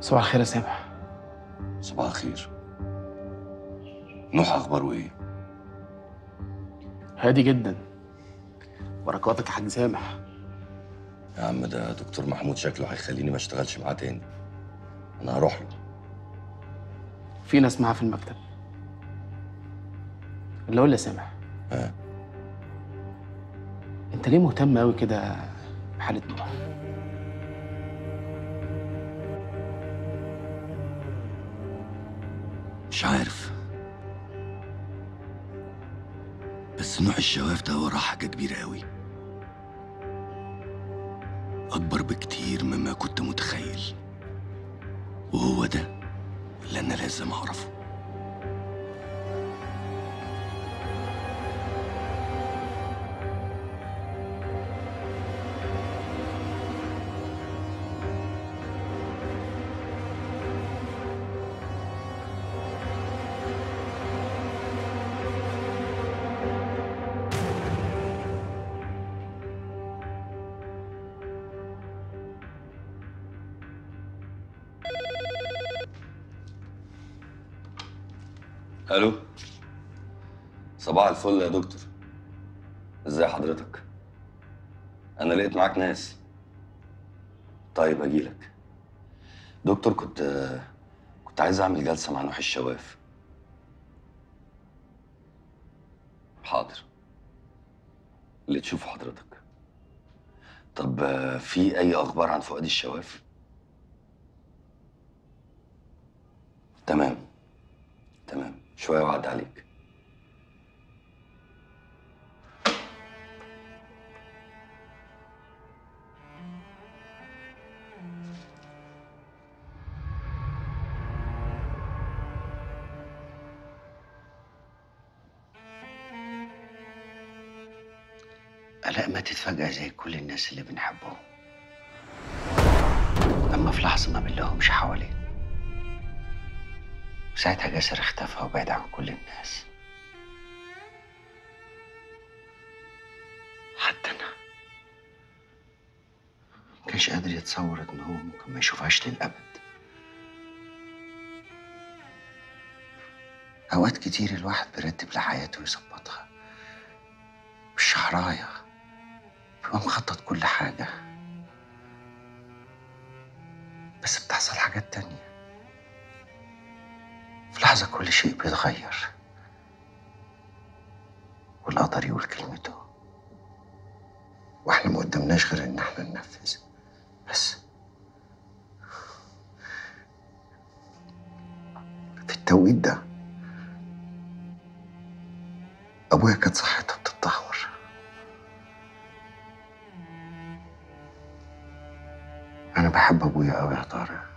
صباح الخير يا سامح صباح الخير نوح اخباره ايه هادي جدا بركاتك يا حاج سامح يا عم ده دكتور محمود شكله هيخليني ما اشتغلش معاه تاني انا هروح له في ناس معاه في المكتب اللي اقول يا سامح ها انت ليه مهتم قوي كده بحاله نوح مش عارف بس نوع الشواف ده وراه حاجة كبيرة قوي أكبر بكتير مما كنت متخيل وهو ده اللي أنا لازم أعرفه الو صباح الفل يا دكتور ازاي حضرتك انا لقيت معاك ناس طيب اجيلك دكتور كنت كنت عايز اعمل جلسه مع نوح الشواف حاضر اللي تشوفه حضرتك طب آه، في اي اخبار عن فؤاد الشواف تمام تمام شويه وعد عليك آلاء ماتت فجأة زي كل الناس اللي بنحبهم أما في لحظة ما بنلاقيهمش حوالينا ساعتها جاسر اختفى وبعد عن كل الناس حتى أنا مكانش قادر يتصور إن هو ممكن ما يشوفهاش للأبد أوقات كتير الواحد بيرتب لحياته ويظبطها بالشعراية بيبقى مخطط كل حاجة بس بتحصل حاجات تانية في لحظة كل شيء بيتغير والقدر يقول كلمته واحنا ما قدامناش غير ان احنا ننفذ بس في التوقيت ده ابويا كانت صحته بتتدهور انا بحب ابويا قوي يا طارق